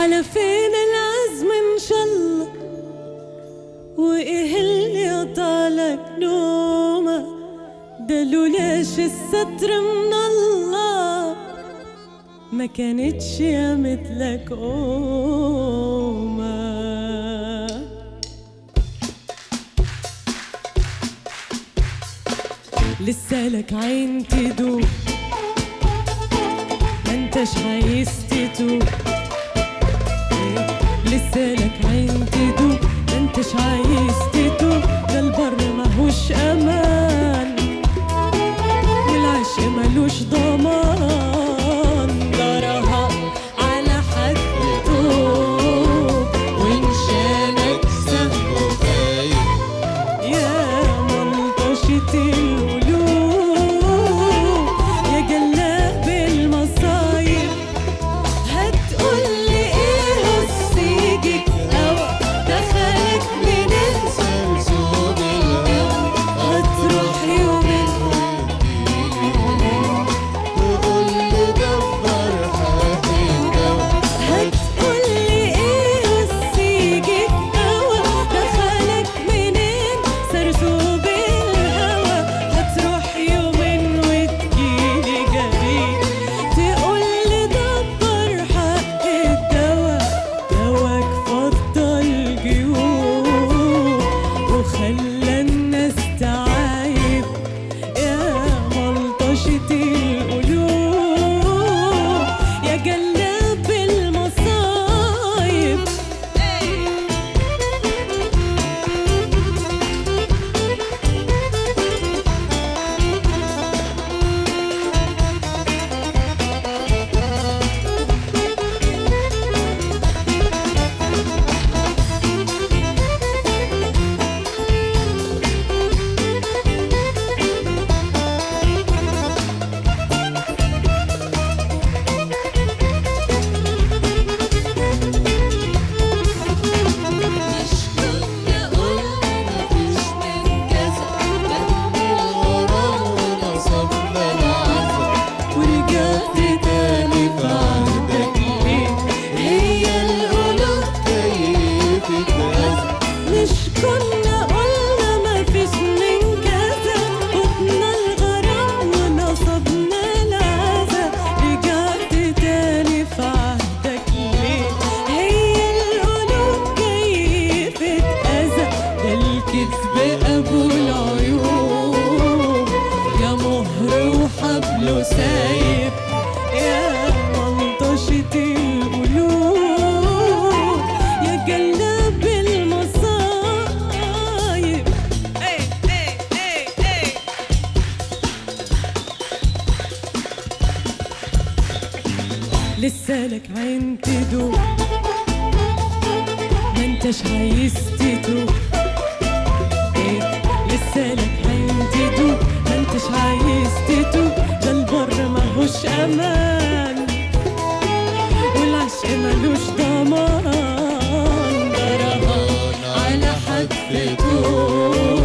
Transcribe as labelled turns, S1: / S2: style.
S1: على فين العزم ان شاء الله وايه اللي قطعلك نومة ده لولاش الستر من الله ما كانتش يا مثلك قومة لسه لك عين تدوب ما انتش عايز تتوب لسه لك عين تدوب ما انتش عايز تتوب ده البر ماهوش امان والعيش ملوش ضمان ده رهان على حد توب وان شانك سهل يا ملطشة القلوب يا جلاب المصايب هتقولي ايه هسيجك او دخلك من
S2: سرسوب الهوى
S1: هتروح يومين
S2: تقول لي دبر حقي دوا
S1: هتقولي ايه هسيجك او دخلك منين سرسوب الهوى هتروح يومين وتجيلي جريء تقولي دبر حق الدواء دواك فضل جيوب وخلى الناس تعايب يا ملطشة القلوب يا جلاب المصايب
S2: مش كنا قلنا مفيش من كذا جنب الغرام ونصبنا العزا
S1: ورجعت تاني في عهدك ليه هي القلوب
S2: كيفت غزا
S1: مش كنا قلنا ما فيش من كذا قطنا الغرام ونصبنا العزا رجعت تاني في عهدك ليه هي القلوب كيفت أذى ده الكذب أبو العيوب يا مهر وحبله سايب يا ملطشة القلوب يا جلاب المصايب اي اي اي اي لسه لك عين تدوب ما انتش عايز تدوب ايه لسه لك عين تدوب ما انتش عايز تدوب ده البر ماهوش امان والعشق ملوش ضمان ده رهان على حد توب